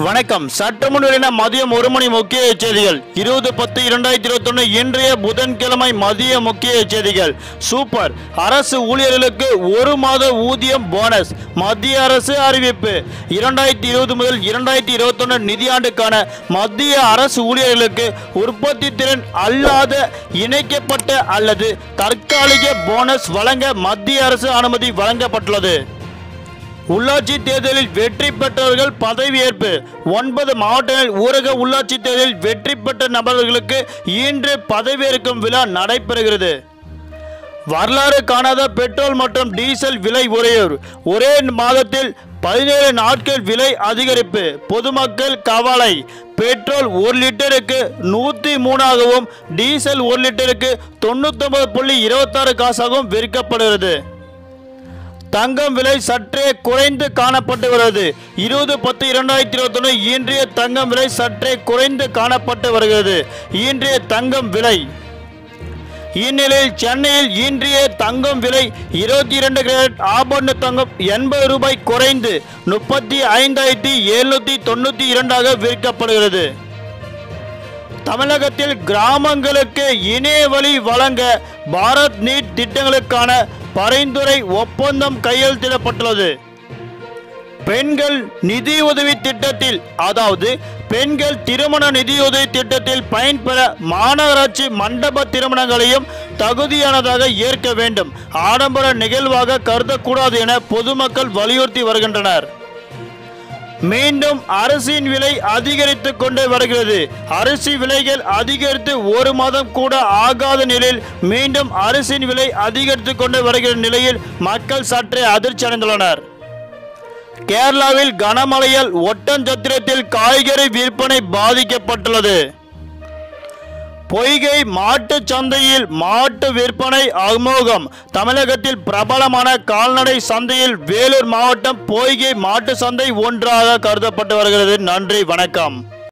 வணக்கம் சற்று முன் வெளியான மதியம் ஒரு மணி முக்கிய செய்திகள் இருபது பத்து இரண்டாயிரத்தி இருபத்தொன்னு இன்றைய புதன்கிழமை மதிய முக்கிய செய்திகள் சூப்பர் அரசு ஊழியர்களுக்கு ஒரு மாத ஊதியம் போனஸ் மத்திய அரசு அறிவிப்பு இரண்டாயிரத்தி இருபது முதல் இரண்டாயிரத்தி இருபத்தொன்னு நிதியாண்டுக்கான மத்திய அரசு ஊழியர்களுக்கு உற்பத்தி திறன் அல்லாத இணைக்கப்பட்ட அல்லது தற்காலிக போனஸ் வழங்க மத்திய அரசு அனுமதி வழங்கப்பட்டுள்ளது உள்ளாட்சி தேர்தலில் வெற்றி பெற்றவர்கள் பதவியேற்பு ஒன்பது மாவட்டங்களில் ஊரக உள்ளாட்சி தேர்தலில் வெற்றி பெற்ற நபர்களுக்கு இன்று பதவியேற்கும் விழா நடைபெறுகிறது வரலாறு காணாத பெட்ரோல் மற்றும் டீசல் விலை உயர்வு ஒரே மாதத்தில் பதினேழு நாட்கள் விலை அதிகரிப்பு பொதுமக்கள் கவலை பெட்ரோல் ஒரு லிட்டருக்கு நூற்றி மூணாகவும் டீசல் ஒரு லிட்டருக்கு தொண்ணூத்தொன்பது புள்ளி இருபத்தாறு காசாகவும் விற்கப்படுகிறது தங்கம் விலை சற்றே குறைந்து காணப்பட்டு வருகிறது இருபது பத்து இரண்டாயிரத்தி இருபத்தொன்று இன்றைய தங்கம் விலை சற்றே குறைந்து காணப்பட்டு வருகிறது இன்றைய தங்கம் விலை இந்நிலையில் சென்னையில் இன்றைய தங்கம் விலை இருபத்தி இரண்டு கேரட் ஆபரண தங்கம் எண்பது ரூபாய் குறைந்து முப்பத்தி ஐந்தாயிரத்தி எழுநூற்றி தொண்ணூற்றி இரண்டாக விற்கப்படுகிறது தமிழகத்தில் கிராமங்களுக்கு இணைய வழி வழங்க பாரத் நீட் திட்டங்களுக்கான பரிந்துரை ஒப்பந்தம் கையெழுத்திடப்பட்டுள்ளது பெண்கள் நிதியுதவி திட்டத்தில் அதாவது பெண்கள் திருமண நிதியுதவி திட்டத்தில் பயன்பெற மாநகராட்சி மண்டப திருமணங்களையும் தகுதியானதாக ஏற்க வேண்டும் ஆடம்பர நிகழ்வாக கருதக்கூடாது என பொதுமக்கள் வலியுறுத்தி வருகின்றனர் மீண்டும் அரிசியின் விலை அதிகரித்து கொண்டே வருகிறது அரிசி விலைகள் அதிகரித்து ஒரு மாதம் கூட ஆகாத நிலையில் மீண்டும் அரிசியின் விலை அதிகரித்து கொண்டே வருகிற நிலையில் மக்கள் சற்றே அதிர்ச்சி அடைந்துள்ளனர் கேரளாவில் கனமழையால் ஒட்டஞ்சத்திரத்தில் காய்கறி விற்பனை பாதிக்கப்பட்டுள்ளது பொய்கை மாட்டுச் சந்தையில் மாட்டு விற்பனை அமோகம் தமிழகத்தில் பிரபலமான கால்நடை சந்தையில் வேலூர் மாவட்டம் பொய்கை மாட்டு சந்தை ஒன்றாக கருதப்பட்டு வருகிறது நன்றி வணக்கம்